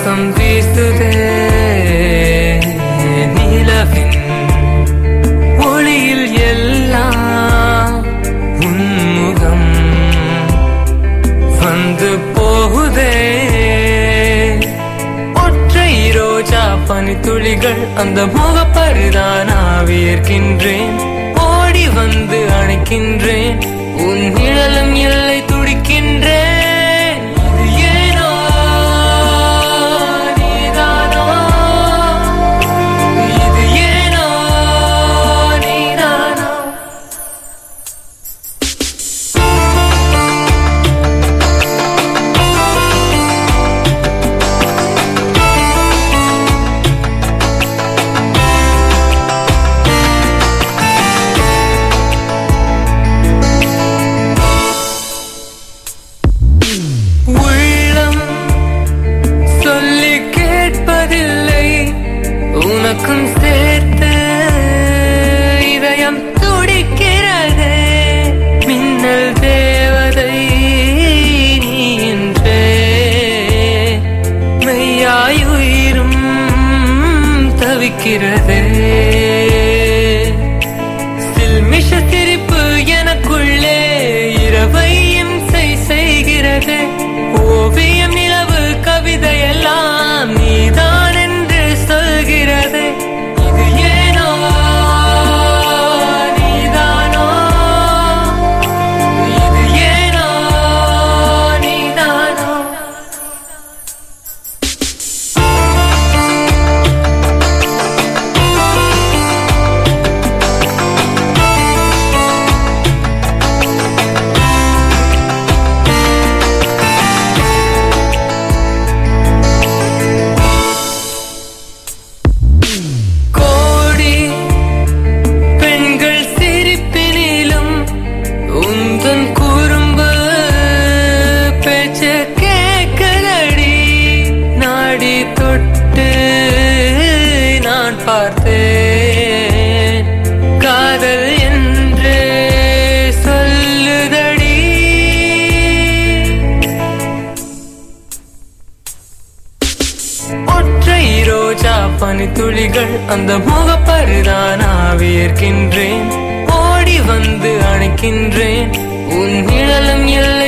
வாசம் வீசுதே நிலவின் ஒளியில் எல்லாம் உன்முகம் வந்து போகுதே ஒற்றை ரோஜா பனித்துளிகள் அந்த முகப்பருதான் ஆவியர்க்கின்றேன் ஓடி வந்து அணைக்கின்றேன் உன் நிழலும் எல்லை துடிக்கின்றேன் இது ஏனோ நீதானோ இது ஏனோ நீதானோ உள்ளம் சொல்லி கேட்பதில்லை உனக்கும் சேர்த்து இதயம் துடிக்கிறதே மின்னல் தேவதை நீ என்றே மெய்யாய் உயிரும் தவிக்கிறதே சில்மிஷ சிரிப்பு எனக்குள்ளே இரவை இம்சை செய்கிறது ஓவியம் நிலவு கவிதை எல்லாம் நீதான் என்று சொல்கிறது இது ஏனோ நீதானோ இது ஏனோ நீதானோ கோடி பெண்கள் சிரிப்பினிலும் உந்தன் குறும்பு பேச்ச கேட்கலடி நாடி தொட்டு நான் பார்த்தேன் காதல் என்று சொல்லுதடி ஒற்றை ரோஜா பனித்துளிகள் அந்த முகப்பருதான் ஆவியர்க்கின்றேன் ஓடி வந்து அணைக்கின்றேன் உன் நிழலும் எல்லை